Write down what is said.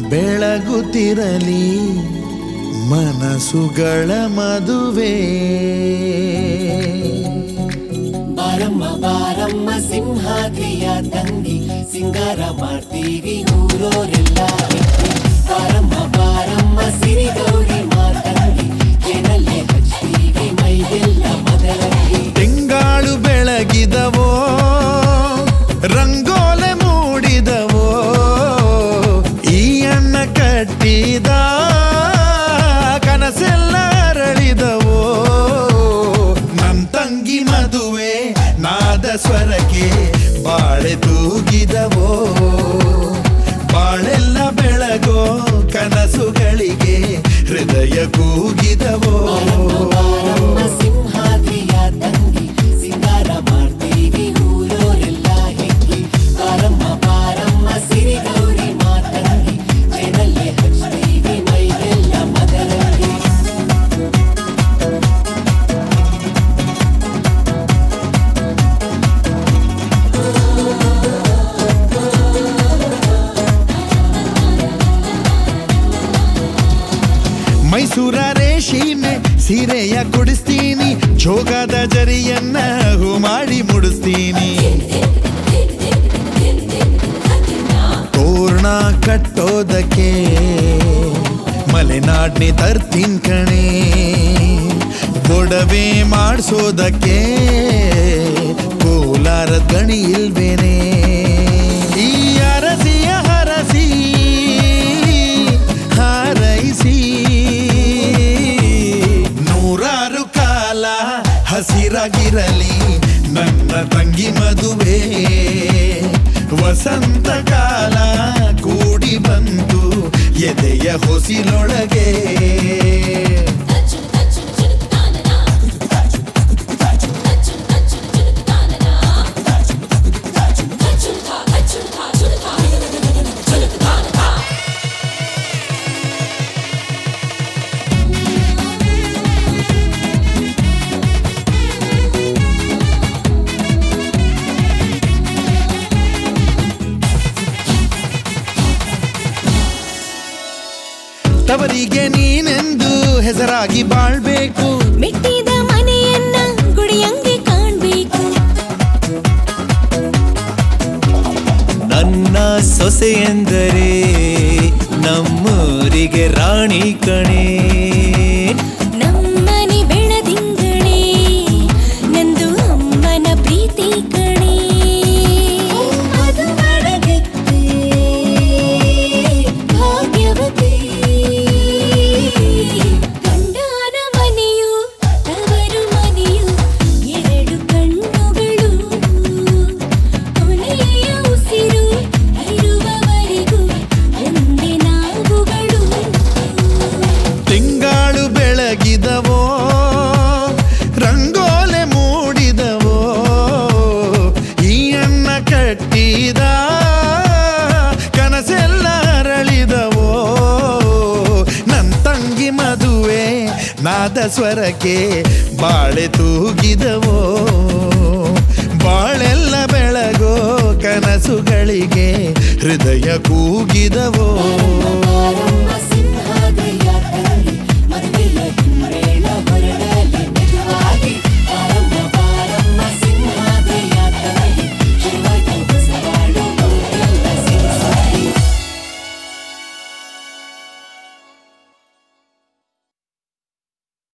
ಬೆಳಗುತ್ತಿರಲಿ ಮನಸ್ಸುಗಳ ಮದುವೆ ಬಾರಮ್ಮ ಬಾರಮ್ಮ ಸಿಂಹಾದ್ರಿಯ ತಂಗಿ ಸಿಂಗಾರ ಮಾಡ್ತೀವಿ ಊರೋರೆಲ್ಲ ಎತ್ತಿ. ಬಾರಮ್ಮ ಬಾರಮ್ಮ ಸಿರಿಗೌರಿ ಮಾತಂಗಿ ಏನಲ್ಲೇ ಹಚ್ತೀವಿ ಮೈಗೆಲ್ಲ ಮದರಂಗಿ ತಿಂಗಾಳು ಬೆಳಗಿದವೋ ರಂಗೋಲೆ ಮೂಡಿದವೋ ಈ ಅಣ್ಣ ಕಟ್ಟಿದ ಕನಸೆಲ್ಲ ಅರಳಿದವೋ ನನ್ ತಂಗಿ ಮದುವೆ ನಾದ ಸ್ವರಕ್ಕೆ ಬಾಳೆ ತೂಗಿದವೋ ಬಾಳೆಲ್ಲ ಬೆಳಗೋ ಕನಸುಗಳಿಗೆ ಹೃದಯ ಕೂಗಿದವೋ ಬಾರಮ್ಮ ಸಿಂಹಾದ್ರಿಯ ತಂಗಿ ಸಿಂಗಾರ ಮಾಡ್ತೀವಿ ಊರೋರೆಲ್ಲ ಹೆಕ್ಕಿ ಬಾರಮ್ಮ ಬಾರಮ್ಮ ಸಿರಿಗೌರಿ ಮಾತಂಗಿ ಏನಲ್ಲೇ ಹಚ್ತೀವಿ ಮೈಗೆಲ್ಲ ಮದರಂಗಿ ಮೈಸೂರ ರೇಷಿಮೆ ಸೀರೆಯ ಕೊಡಿಸ್ತೀನಿ ಜೋಗದ ಜರಿಯನ್ನ ಹೂ ಮಾಡಿ ಮುಡಿಸ್ತೀನಿ ತೋರಣ ಕಟ್ಟೋದಕ್ಕೆ ಮಲೆನಾಡ್ನಿ ತರ್ತೀನ್ ಕಣೆ ಒಡವೆ ಮಾಡಿಸೋದಕ್ಕೆ ಕೋಲಾರ ಗಣಿ ಇಲ್ವೇನೆ ಈ ಅರಸಿಯ ಹರಸಿ ಹಾರೈಸಿ ನೂರಾರು ಕಾಲ ಹಸಿರಾಗಿರಲಿ ನನ್ನ ತಂಗಿ ಮದುವೆ ವಸಂತ ಕಾಲ ಕೂಡಿ ಬಂತು ಎದೆಯ ಹೊಸಿಲೊಳಗೆ ತವರಿಗೆ ನೀನೆಂದು ಹೆಸರಾಗಿ ಬಾಳ್ಬೇಕು ಮೆಟ್ಟಿದ ಮನೆಯನ್ನ ಗುಡಿಯಂಗೆ ಕಾಣ್ಬೇಕು ನನ್ನ ಸೊಸೆ ಎಂದರೆ ನಮ್ಮೂರಿಗೆ ರಾಣಿ ಕಣೆ ನಮ್ಮನೆ ಬೆಳದಿಂಗಳೇ ನಂದು ಅಮ್ಮನ ಪ್ರೀತಿ ಕಣೆ ಮಧುಮಳಗೆತ್ತೆ ಭಾಗ್ಯವತಿ ಗಂಡನ ಮನೆಯು ತವರು ಮನೆಯು ಎರಡು ಕಣ್ಣುಗಳು ಕೊನೆಯ ಉಸಿರು ಇರುವವರೆಗೂ ಒಂದೇ ನಾವುಗಳು ತಿಂಗಾಳು ಬೆಳಗಿದವೋ ರಂಗೋಲೆ ಮೂಡಿದವೋ ಈ ಅಣ್ಣ ಕಟ್ಟಿದ ಕನಸೆಲ್ಲ ಅರಳಿದವೋ ನನ್ ತಂಗಿ ಮದುವೆ ನಾದ ಸ್ವರಕ್ಕೆ ಬಾಳೆ ತೂಗಿದವೋ ಬಾಳೆಲ್ಲ ಬೆಳಗೋ ಕನಸುಗಳಿಗೆ ಹೃದಯ ಕೂಗಿದವೋ